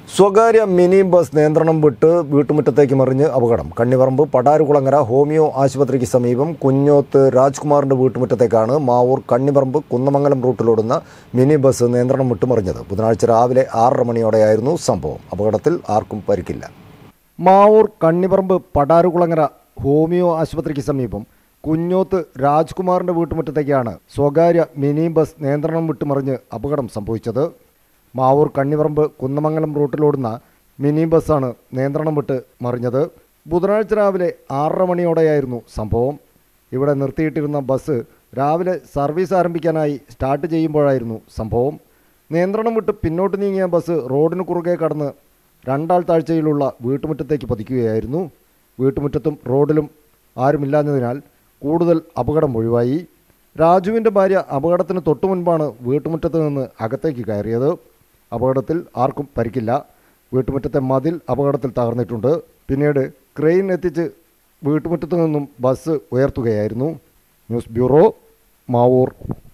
സ്വകാര്യ mini bus നിയന്ത്രണം വിട്ട് വീട്ടുമുറ്റത്തേക്ക് മറിഞ്ഞ് അപകടം കണ്ണിവറമ്പ് പടാരുകുളങ്ങര ഹോമിയോ ആശുപത്രിക്ക് സമീപം കുഞ്ഞോത്ത് രാജ്കുമാറിന്റെ വീട്ടുമുറ്റത്തേക്കാണ് മാവൂർ കണ്ണിവറമ്പ് കുന്നമംഗലം റൂട്ടിലോടുന്ന മിനി ബസ് നിയന്ത്രണം വിട്ട് മറിഞ്ഞത് ബുധനാഴ്ച രാവിലെ ആറര മണിയോടെയായിരുന്നു സംഭവം അപകടത്തിൽ ആർക്കും പരിക്കില്ല മാവൂർ കണ്ണിപറമ്പ് പടാരുകുളങ്ങര ഹോമിയോ ആശുപത്രിക്ക് സമീപം കുഞ്ഞോത്ത് രാജ്കുമാറിന്റെ വീട്ടുമുറ്റത്തേക്കാണ് സ്വകാര്യ മിനി ബസ് നിയന്ത്രണം വിട്ടുമറിഞ്ഞ് അപകടം സംഭവിച്ചത് മാവൂർ കണ്ണിപറമ്പ് കുന്നമംഗലം റൂട്ടിലോടുന്ന മിനി ബസ്സാണ് നിയന്ത്രണം വിട്ട് മറിഞ്ഞത് ബുധനാഴ്ച രാവിലെ ആറര മണിയോടെയായിരുന്നു സംഭവം ഇവിടെ നിർത്തിയിട്ടിരുന്ന ബസ് രാവിലെ സർവീസ് ആരംഭിക്കാനായി സ്റ്റാർട്ട് ചെയ്യുമ്പോഴായിരുന്നു സംഭവം നിയന്ത്രണം വിട്ട് പിന്നോട്ട് നീങ്ങിയ ബസ് റോഡിന് കുറുകെ കടന്ന് രണ്ടാൾ താഴ്ചയിലുള്ള വീട്ടുമുറ്റത്തേക്ക് പതിക്കുകയായിരുന്നു വീട്ടുമുറ്റത്തും റോഡിലും ആരുമില്ലാഞ്ഞതിനാൽ കൂടുതൽ അപകടം ഒഴിവായി രാജുവിൻ്റെ ഭാര്യ അപകടത്തിന് തൊട്ടു മുൻപാണ് വീട്ടുമുറ്റത്ത് നിന്ന് അകത്തേക്ക് കയറിയത് അപകടത്തിൽ ആർക്കും പരിക്കില്ല വീട്ടുമുറ്റത്തെ മതിൽ അപകടത്തിൽ തകർന്നിട്ടുണ്ട് പിന്നീട് ക്രെയിൻ എത്തിച്ച് വീട്ടുമുറ്റത്തു നിന്നും ബസ് ഉയർത്തുകയായിരുന്നു ന്യൂസ് ബ്യൂറോ മാവൂർ